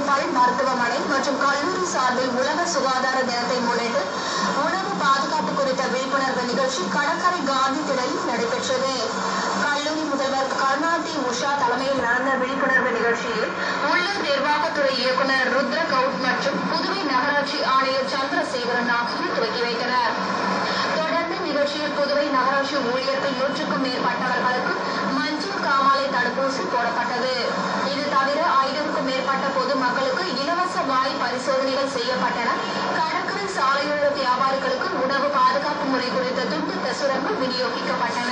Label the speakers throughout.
Speaker 1: பல் மருத்துவமனை மற்றும் கல்லூரி சார்பில் உலக சுகாதார தினத்தை முன்னிட்டு உணவு பாதுகாப்பு குறித்த விழிப்புணர்வு நிகழ்ச்சி கடற்கரை காந்தி திடலில் நடைபெற்றது கல்லூரி முதல்வர் கருணாநிதி உஷா தலைமையில் நடந்த விழிப்புணர்வு நிகழ்ச்சியில் உள்ளூர் நிர்வாகத்துறை இயக்குநர் ருத்ர கவுட் மற்றும் புதுவை நகராட்சி ஆணையர் சந்திரசேகரன் ஆகியோர் துவக்கி வைத்தனர் தொடர்ந்து நிகழ்ச்சியில் புதுவை நகராட்சி ஊழியர்கள் நூற்றுக்கும் மேற்பட்டவர்களுக்கு மஞ்சள் காமாலை தடுப்பூசி போடப்பட்டது இது தவிர ஐநூறுக்கும் மேற்பட்ட பொதுமக்களுக்கு இலவச வாய் பரிசோதனைகள் செய்யப்பட்டன கடற்கரை சாலையோர வியாபாரிகளுக்கு உணவு பாதுகாப்பு முறை குறித்த துண்டு பிரசுரங்கள் விநியோகிக்கப்பட்டன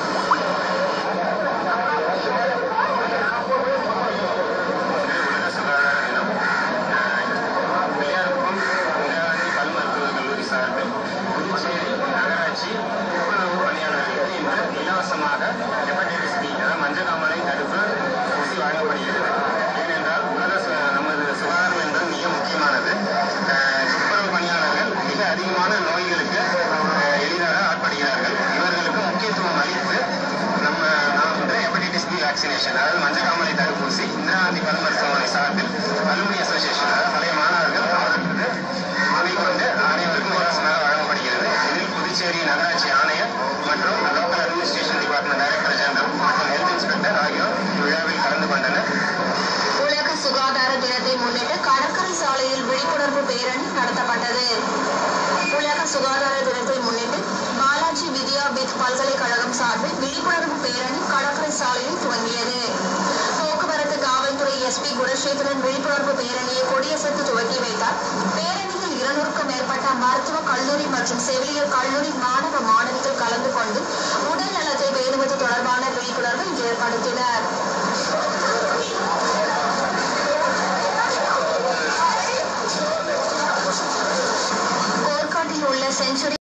Speaker 2: உலக சுகாதார தினம் அஹ், பிள்ளையார்குப்பம் இந்திராகாந்தி பல் மருத்துவக் கல்லூரி சார்பில் புதுச்சேரி நகராட்சி துப்புரவு பணியாளர்களுக்கு இன்று இலவசமாக ஹெப்படைட்டிஸ் பி அதாவது மஞ்சள் காமாலை தடுப்பு ஊசி வழங்கப்படுகிறது ஏனென்றால் உலக சு- நமது சுகாதாரம் என்பது மிக முக்கியமானது அஹ், துப்புரவு பணியாளர்கள் மிக அதிகமான நோய்களுக்கு அஹ், எளிதாக ஆட்படுகிறார்கள் இவர்களுக்கு முக்கியத்துவம் அளித்து நம்ம நாம் வந்து ஹெப்படைட்டிஸ் பி வேக்சினேஷன் அதாவது மஞ்சள் காமாலை தடுப்பூசி இந்திரா காந்தி பல் மருத்துவமனை சார்பில் அலுமினி அசோசியேஷன் அதாவது பழைய மாணவர்கள் அவர்களுக்கு உதவி கொண்டு அனைவருக்கும் இலவசமாக வழங்கப்படுகிறது இதில் புதுச்சேரி நகராட்சி ஆணையர் மற்றும் local administration department director general மற்றும் ஹெல்த் இன்ஸ்பெக்டர் ஆகியோர் இவ்விழாவில் கலந்து கொண்டனர்
Speaker 1: உலக சுகாதார தினத்தை முன்னிட்டு கடற்கரை சாலையில் விழிப்புணர்வு பேரணி நடத்தப்பட்டது உலக சுகாதார தினத்தை முன்னிட்டு பாலாஜி வித்யாபீத் பல்கலைக்கழகம் சார்பில் விழிப்புணர்வு பேரணி கடற்கரை சாலையில் துவங்கியது போக்குவரத்து காவல்துறை எஸ்பி குணசேகரன் விழிப்புணர்வு பேரணியை கொடியசைத்து துவக்கி வைத்தார் பேரணியில் இருநூறுக்கும் மேற்பட்ட மருத்துவ கல்லூரி மற்றும் செவிலியர் கல்லூரி மாணவ மாணவிகள் கலந்து கொண்டு உடல் நலத்தை பேணுவது தொடர்பான விழிப்புணர்வை ஏற்படுத்தினர் கோர்க்காட்டில் உள்ள செஞ்சுரி